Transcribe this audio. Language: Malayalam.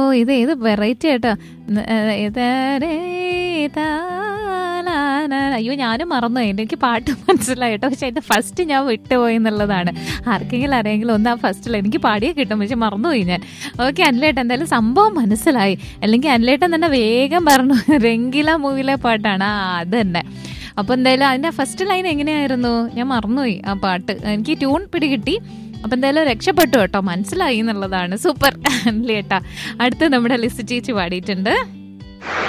ഇത് ഏത് വെറൈറ്റി ആയിട്ടോ ന- ഏ, ഇതാരേ താലാലാ. അയ്യോ ഞാനും മറന്നു എനിക്ക് പാട്ട് മനസ്സിലായി കേട്ടോ പക്ഷെ അതിന്റെ ഫസ്റ്റ് ഞാൻ വിട്ടുപോയി എന്നുള്ളതാണ് ആർക്കെങ്കിലും അറിയെങ്കിലും ഒന്ന് ആ ഫസ്റ്റിൽ എനിക്ക് പാടിയേ കിട്ടും പക്ഷെ മറന്നുപോയി ഞാൻ ഓക്കെ അനിലേട്ടൻ എന്തായാലും സംഭവം മനസ്സിലായി അല്ലെങ്കിൽ അനിലേട്ടൻ തന്നെ വേഗം പറഞ്ഞു രംഗില മൂവിയിലെ പാട്ടാണ് ആ അത് തന്നെ അപ്പൊ എന്തായാലും അതിന്റെ ഫസ്റ്റ് ലൈൻ എങ്ങനെയായിരുന്നു ഞാൻ മറന്നുപോയി ആ പാട്ട് എനിക്ക് ട്യൂൺ പിടികിട്ടി അപ്പൊ എന്തായാലും രക്ഷപ്പെട്ടു കേട്ടോ മനസ്സിലായി എന്നുള്ളതാണ് സൂപ്പർ അല്ലേ ഏട്ടാ അടുത്ത് നമ്മുടെ ലിസ്റ്റ് ചേച്ചി പാടിയിട്ടുണ്ട്